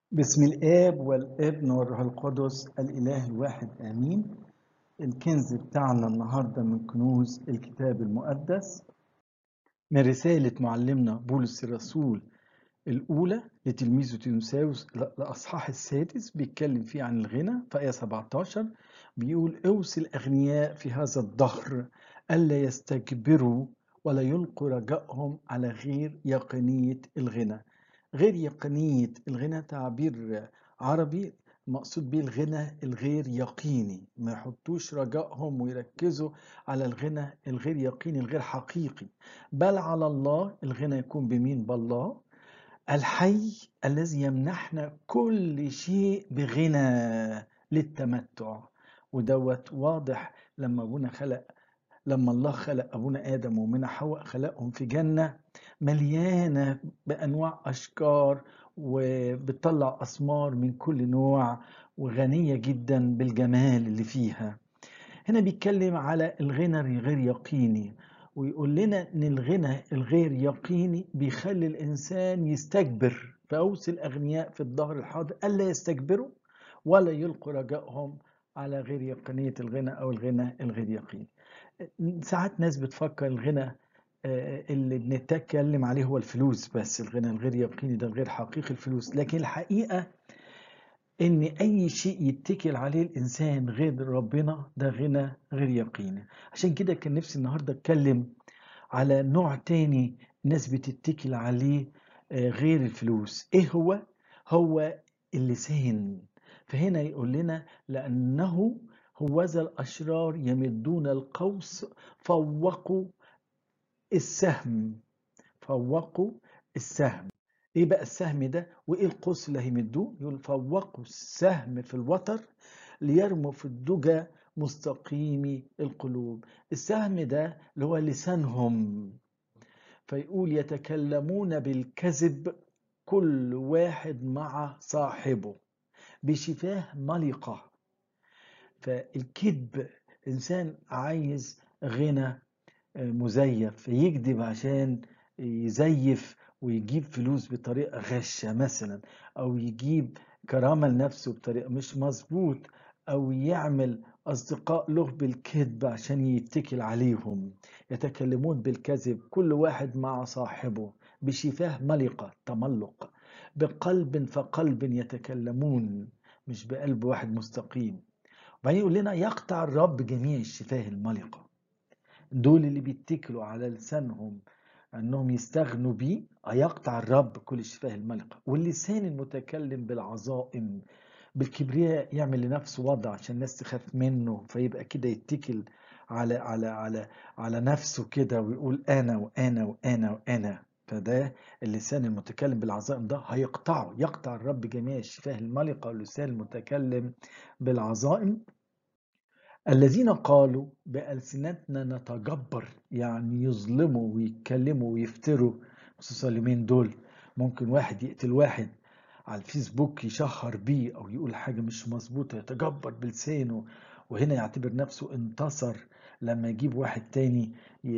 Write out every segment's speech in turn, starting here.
بسم الآب والابن والروح القدس الإله الواحد آمين الكنز بتاعنا النهاردة من كنوز الكتاب المقدس من رسالة معلمنا بولس الرسول الأولى لتلميذه تيموساوس الأصحاح السادس بيتكلم فيه عن الغنى في آية 17 بيقول أوصي الأغنياء في هذا الدهر ألا يستكبروا ولا يلقوا رجائهم على غير يقينية الغنى غير يقينية الغنى تعبير عربي مقصود بيه الغنى الغير يقيني ما يحطوش رجائهم ويركزوا على الغنى الغير يقيني الغير حقيقي بل على الله الغنى يكون بمين بالله الحي الذي يمنحنا كل شيء بغنى للتمتع ودوت واضح لما ابونا خلق لما الله خلق ابونا ادم ومنى حواء خلقهم في جنه مليانه بانواع اشجار وبتطلع اسمار من كل نوع وغنيه جدا بالجمال اللي فيها هنا بيتكلم على الغنى الغير يقيني ويقول لنا ان الغنى الغير يقيني بيخلي الانسان يستكبر فاوصي الاغنياء في الظهر الحاضر الا يستكبروا ولا يلقوا رجائهم على غير يقينيه الغنى او الغنى الغير يقيني ساعات ناس بتفكر الغنى اللي بنتكلم عليه هو الفلوس بس الغنى الغير يقيني ده الغير حقيقي الفلوس لكن الحقيقة ان اي شيء يتكل عليه الانسان غير ربنا ده غنى غير يقيني عشان كده كان نفسي النهاردة اتكلم على نوع تاني الناس بتتكل عليه غير الفلوس ايه هو هو اللسان فهنا يقول لنا لانه هوذا الأشرار يمدون القوس فوقوا السهم فوقوا السهم ايه بقى السهم ده وايه القوس اللي هيمدوه يقول فوقوا السهم في الوتر ليرموا في الدجى مستقيم القلوب السهم ده اللي هو لسانهم فيقول يتكلمون بالكذب كل واحد مع صاحبه بشفاه ملقه فالكذب انسان عايز غنى مزيف فيكذب عشان يزيف ويجيب فلوس بطريقة غشة مثلا أو يجيب كرامة لنفسه بطريقة مش مظبوط أو يعمل أصدقاء له بالكذب عشان يتكل عليهم يتكلمون بالكذب كل واحد مع صاحبه بشفاه ملقة تملق بقلب فقلب يتكلمون مش بقلب واحد مستقيم وبعدين يقول لنا يقطع الرب جميع الشفاه الملقة دول اللي بيتكلوا على لسانهم انهم يستغنوا بيه يقطع الرب كل الشفاه الملقة واللسان المتكلم بالعظائم بالكبرياء يعمل لنفسه وضع عشان الناس تخاف منه فيبقى كده يتكل على على على على نفسه كده ويقول انا وانا وانا وانا فده اللسان المتكلم بالعظائم ده هيقطعه يقطع الرب جميع الشفاه الملقة واللسان المتكلم بالعظائم الذين قالوا بألسنتنا نتجبر يعني يظلموا ويتكلموا ويفتروا خصوصا اليومين دول ممكن واحد يقتل واحد على الفيسبوك يشهر بيه او يقول حاجة مش مظبوطة يتجبر بلسانه وهنا يعتبر نفسه انتصر لما يجيب واحد تاني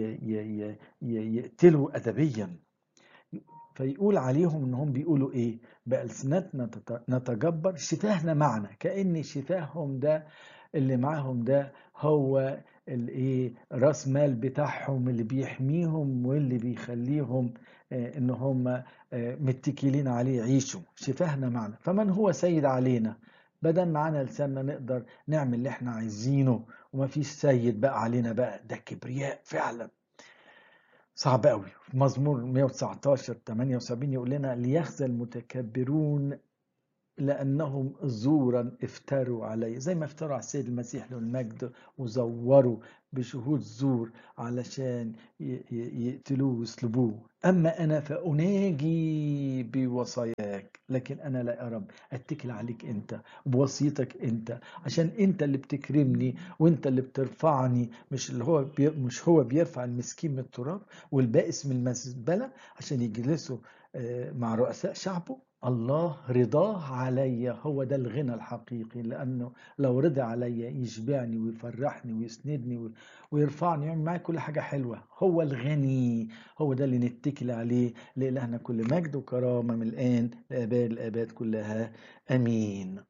يقتله أدبيا فيقول عليهم انهم بيقولوا ايه بألسنتنا نتجبر شفاهنا معنا كأن شفاههم ده اللي معاهم ده هو الايه راس مال بتاعهم اللي بيحميهم واللي بيخليهم ان هم متكلين عليه يعيشوا شفاهنا معنا فمن هو سيد علينا بدل معانا لساننا نقدر نعمل اللي احنا عايزينه وما فيش سيد بقى علينا بقى ده كبرياء فعلا صعب قوي في مزمور 119 78 يقول لنا ليخزى المتكبرون لأنهم زورا افتروا عليه زي ما افتروا على السيد المسيح له المجد وزوروا بشهود زور علشان يقتلوه ويصلبوه أما أنا فأناجي بوصاياك لكن أنا لا يا رب أتكل عليك أنت بوصيتك أنت عشان أنت اللي بتكرمني وأنت اللي بترفعني مش اللي هو بي مش هو بيرفع المسكين من التراب والبائس من المزبلة عشان يجلسوا آه، مع رؤساء شعبه الله رضاه علي هو ده الغنى الحقيقي لأنه لو رضى علي يشبعني ويفرحني ويسندني وي- ويرفعني ويعمل معايا كل حاجة حلوة هو الغني هو ده اللي نتكل عليه لإلهنا كل مجد وكرامة من الآن لآباء الآباد كلها آمين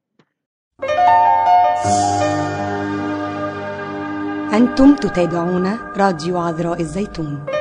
أنتم تتابعون راديو عذراء الزيتون